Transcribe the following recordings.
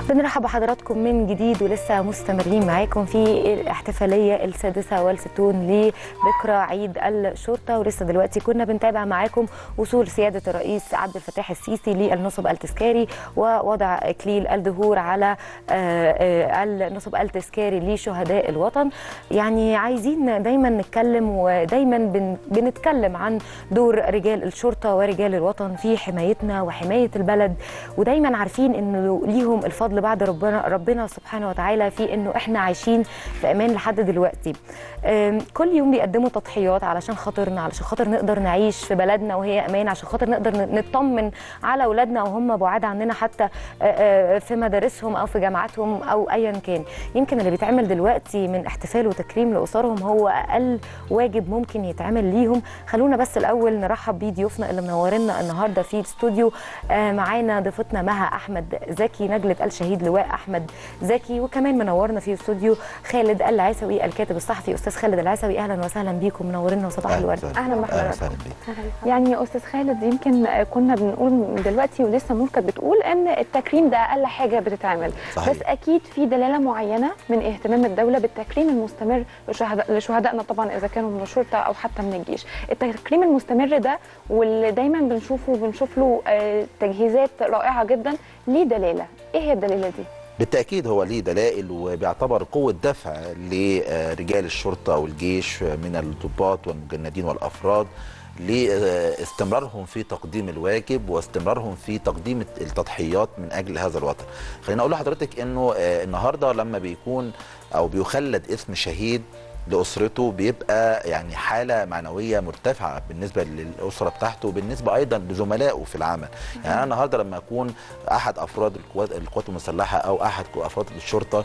بنرحب بحضراتكم من جديد ولسه مستمرين معاكم في الاحتفاليه السادسه والستون لذكرى عيد الشرطه ولسه دلوقتي كنا بنتابع معاكم وصول سياده الرئيس عبد الفتاح السيسي للنصب التذكاري ووضع اكليل الدهور على النصب التذكاري لشهداء الوطن يعني عايزين دايما نتكلم ودايما بن بنتكلم عن دور رجال الشرطه ورجال الوطن في حمايتنا وحمايه البلد ودايما عارفين انه ليهم الفضل بعد ربنا ربنا سبحانه وتعالى في انه احنا عايشين في امان لحد دلوقتي كل يوم بيقدموا تضحيات علشان خاطرنا علشان خاطر نقدر نعيش في بلدنا وهي امان عشان خاطر نقدر نطمن على اولادنا وهم بعاد عننا حتى في مدارسهم او في جامعاتهم او ايا كان يمكن اللي بيتعمل دلوقتي من احتفال وتكريم لاسرهم هو اقل واجب ممكن يتعمل ليهم خلونا بس الاول نرحب بضيوفنا اللي منورنا النهارده في الاستوديو معانا ضيفتنا مها احمد زكي نجله الشهيد لواء احمد زكي وكمان منورنا في الاستوديو خالد العسوي الكاتب الصحفي استاذ خالد العسوي اهلا وسهلا بيكم منورنا وصباح الورد اهلا بحضرتك يعني يا استاذ خالد يمكن كنا بنقول دلوقتي ولسه نور كانت بتقول ان التكريم ده اقل حاجه بتتعمل صحيح. بس اكيد في دلاله معينه من اهتمام الدوله بالتكريم المستمر لشهداء لشهدائنا طبعا اذا كانوا من الشرطه او حتى من الجيش التكريم المستمر ده واللي دايما بنشوفه بنشوف له آه، تجهيزات رائعه جدا ليه دلاله ايه هي الدلاله دي بالتاكيد هو ليه دلائل وبيعتبر قوه دفع لرجال الشرطه والجيش من الضباط والمجندين والافراد لاستمرارهم في تقديم الواجب واستمرارهم في تقديم التضحيات من اجل هذا الوطن. خليني اقول لحضرتك انه آه، النهارده لما بيكون او بيخلد اسم شهيد لاسرته بيبقى يعني حاله معنويه مرتفعه بالنسبه للاسره بتاعته وبالنسبه ايضا لزملائه في العمل يعني انا النهارده لما اكون احد افراد القوات القوات المسلحه او احد افراد الشرطه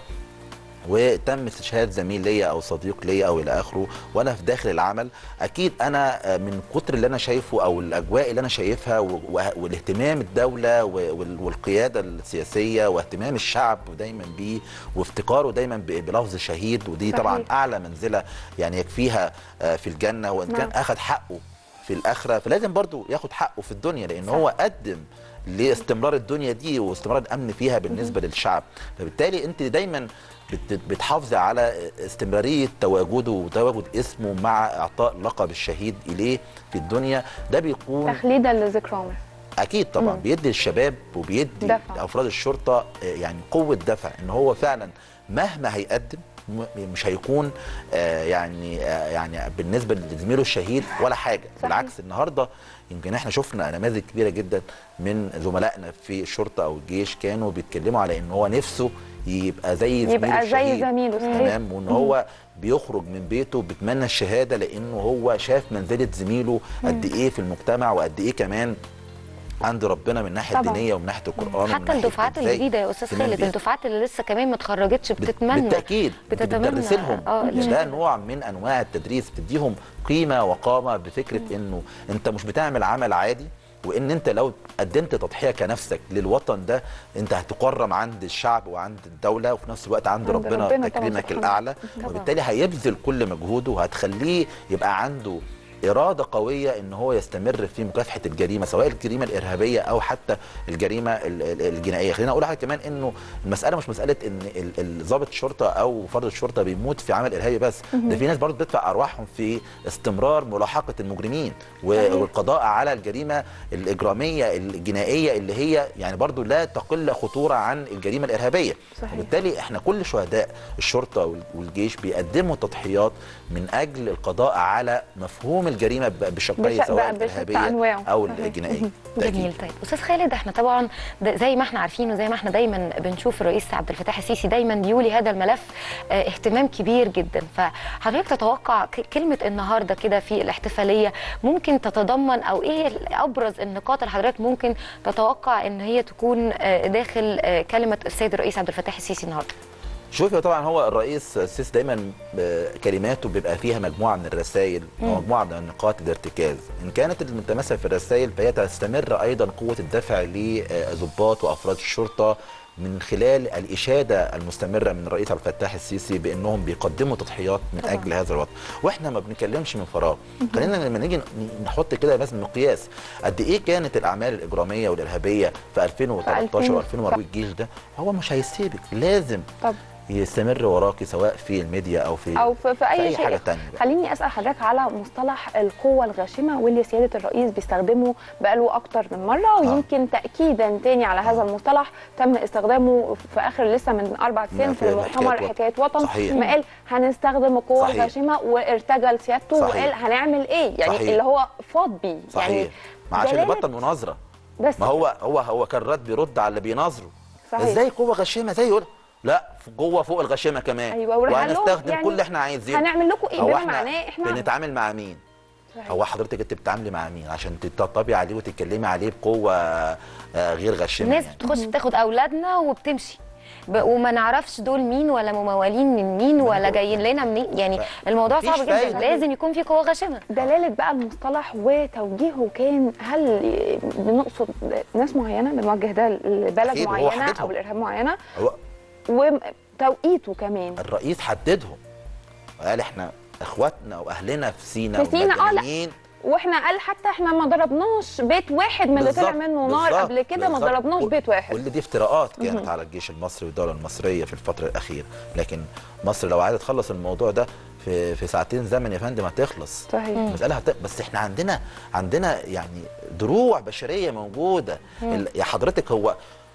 وتم استشهاد زميل ليا او صديق ليا او الى اخره وانا في داخل العمل اكيد انا من كتر اللي انا شايفه او الاجواء اللي انا شايفها و- و- والاهتمام الدوله و- وال- والقياده السياسيه واهتمام الشعب دايما بيه وافتقاره دايما ب- بلفظ شهيد ودي صحيح. طبعا اعلى منزله يعني يكفيها آه، في الجنه وان كان نعم. اخذ حقه في الاخره فلازم برضو ياخد حقه في الدنيا لان هو قدم لاستمرار الدنيا دي واستمرار الامن فيها بالنسبه للشعب فبالتالي انت دايما بت- بتحافظي على استمراريه تواجده وتواجد اسمه مع اعطاء لقب الشهيد اليه في الدنيا ده بيكون تخليدا لذكراه اكيد طبعا مم. بيدي الشباب وبيدي دفع. افراد الشرطه آه، يعني قوه دفع ان هو فعلا مهما هيقدم م- مش هيكون آه، يعني آه، يعني بالنسبه لزميله الشهيد ولا حاجه صحيح. بالعكس النهارده يمكن احنا شفنا نماذج كبيره جدا من زملائنا في الشرطه او الجيش كانوا بيتكلموا على ان هو نفسه يبقى زي زميله يبقى زي الشهيد. زميله صحيح تمام وان هو بيخرج من بيته بيتمنى الشهاده لانه هو شاف منزله زميله قد ايه في المجتمع وقد ايه كمان عند ربنا من الناحيه طبعاً. الدينيه ومن ناحيه القران ومن حتى ناحية الدفعات إزاي الجديده يا استاذ تمام خالد بيه. الدفعات اللي لسه كمان ما اتخرجتش بت- بتتمنى بالتاكيد بتتمنى بتدرس لهم اه يعني ده نوع من انواع التدريس بتديهم قيمه وقامه بفكره انه انت مش بتعمل عمل عادي وان انت لو قدمت تضحيه كنفسك للوطن ده انت هتكرم عند الشعب وعند الدوله وفي نفس الوقت عند, عند ربنا, ربنا طبعاً تكريمك سبحانه. الاعلى طبعاً. وبالتالي هيبذل كل مجهوده وهتخليه يبقى عنده إرادة قوية إن هو يستمر في مكافحة الجريمة سواء الجريمة الإرهابية أو حتى الجريمة ال- ال- الجنائية خلينا أقول حاجة كمان إنه المسألة مش مسألة إن ال- ال- ضابط الشرطة أو فرد الشرطة بيموت في عمل إرهابي بس ده في ناس برضه بتدفع أرواحهم في استمرار ملاحقة المجرمين و- صحيح. والقضاء على الجريمة الإجرامية الجنائية اللي هي يعني برضه لا تقل خطورة عن الجريمة الإرهابية صحيح. وبالتالي احنا كل شهداء الشرطه وال- والجيش بيقدموا تضحيات من اجل القضاء على مفهوم الجريمه ب- بشقيه بش- سواء بشتى الارهابيه أنواعه. او صحيح. الجنائيه جميل بالتأكيد. طيب استاذ خالد احنا طبعا ده زي ما احنا عارفين وزي ما احنا دايما بنشوف الرئيس عبد الفتاح السيسي دايما بيولي هذا الملف اه اهتمام كبير جدا فحضرتك تتوقع ك- كلمه النهارده كده في الاحتفاليه ممكن تتضمن او ايه ابرز النقاط اللي حضرتك ممكن تتوقع ان هي تكون اه داخل اه كلمه السيد الرئيس عبد الفتاح السيسي النهارده شوفي طبعا هو الرئيس السيسي دايما ب- كلماته بيبقى فيها مجموعه من الرسائل ومجموعه من نقاط الارتكاز ان كانت المتمثله في الرسائل فهي تستمر ايضا قوه الدفع لضباط وافراد الشرطه من خلال الاشاده المستمره من الرئيس عبد الفتاح السيسي بانهم بيقدموا تضحيات من طبعاً. اجل هذا الوطن واحنا ما بنتكلمش من فراغ خلينا لما نيجي نحط كده مثلا مقياس قد ايه كانت الاعمال الاجراميه والارهابيه في 2013 في و2004 الجيش ده هو مش هيسيبك لازم طب يستمر وراكي سواء في الميديا او في او في, في اي, في أي شيء حاجة تانية بقى. خليني اسال حضرتك على مصطلح القوه الغاشمه واللي سياده الرئيس بيستخدمه بقاله اكتر من مره ويمكن تاكيدا تاني على هذا المصطلح تم استخدامه في اخر لسه من اربع ايام في في المؤتمر حكاية حكايه وطن صحيح. ما قال هنستخدم القوه صحيح. الغاشمه وارتجل سيادته صحيح. وقال هنعمل ايه يعني صحيح. اللي هو فاض بيه صحيح يعني ما عشان دلالة- يبطل مناظره بس ما هو هو هو كان رد بيرد على اللي بيناظره صحيح. ازاي قوه غشيمه زي يقول لا جوه فوق الغشيمه كمان أيوة، وراح قال لهم وهنستخدم يعني كل اللي احنا عايزينه هنعمل لكم ايه هو بما احنا معناه احنا بنتعامل مع مين صحيح. هو حضرتك انت بتتعاملي مع مين عشان تطبطبي عليه وتتكلمي عليه بقوه آه، غير غشيمه الناس يعني. بتخش بتاخد اولادنا وبتمشي ب- وما نعرفش دول مين ولا ممولين من مين ولا بقول- جايين لنا منين يعني الموضوع مفيش صعب جدا فايدة. لازم يكون في قوه غاشمه دلالة بقى المصطلح وتوجيهه كان هل بنقصد ناس معينة بنوجه ده لبلد أكيد، وهو معينة حددهم. أو لإرهاب معينة هو وتوقيته كمان الرئيس حددهم وقال احنا اخواتنا واهلنا في سينا في سينا، آه، لا. والمدنيين واحنا قال حتى احنا ما ضربناش بيت واحد من اللي طلع بالظبط، منه نار بالظبط، قبل كده ما بالظبط. ضربناش و- بيت واحد كل دي افتراءات كانت على الجيش المصري والدوله المصريه في الفتره الاخيره لكن مصر لو عايزه تخلص الموضوع ده في في ساعتين زمن يا فندم هتخلص صحيح المساله هت... بس احنا عندنا عندنا يعني دروع بشريه موجوده ال... يا حضرتك هو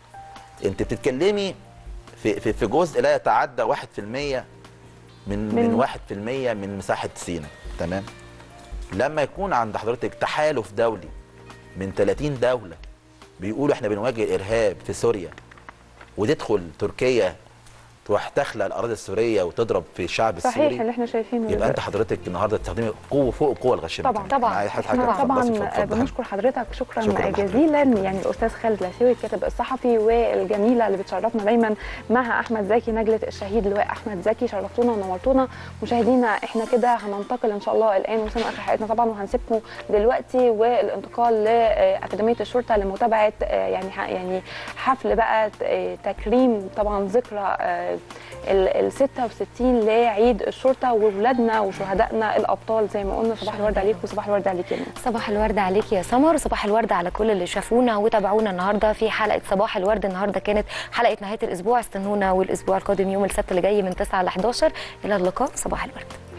انت بتتكلمي في في, في جزء لا يتعدى 1% من من- من 1% من مساحه سيناء تمام لما يكون عند حضرتك تحالف دولي من 30 دوله بيقولوا احنا بنواجه الارهاب في سوريا وتدخل تركيا تروح تخلق الاراضي السوريه وتضرب في الشعب صحيح السوري اللي احنا شايفينه يبقى انت حضرتك النهارده تستخدمي قوه فوق القوه الغشيمه طبعاً، كمان. طبعاً. أنا عايز حاجه احنا طبعا اتفضل، اتفضل. بنشكر حضرتك شكرا, شكراً لحضرتك. جزيلا يعني الاستاذ خالد لاسيوي الكاتب الصحفي والجميله اللي بتشرفنا دايما مع احمد زكي نجله الشهيد لواء احمد زكي شرفتونا ونورتونا مشاهدينا احنا كده هننتقل ان شاء الله الان وصلنا اخر حلقتنا طبعا وهنسيبكم دلوقتي والانتقال لاكاديميه الشرطه لمتابعه آه، يعني ح- يعني حفل بقى آه، تكريم طبعا ذكرى آه، ال 66 لعيد الشرطه وولادنا وشهدائنا الابطال زي ما قلنا صباح الورد عليكم وصباح الورد عليك يا نور. صباح الورد عليك يا سمر وصباح الورد على كل اللي شافونا وتابعونا النهارده في حلقه صباح الورد النهارده كانت حلقه نهايه الاسبوع استنونا والاسبوع القادم يوم السبت اللي جاي من 9 ل 11 الى اللقاء صباح الورد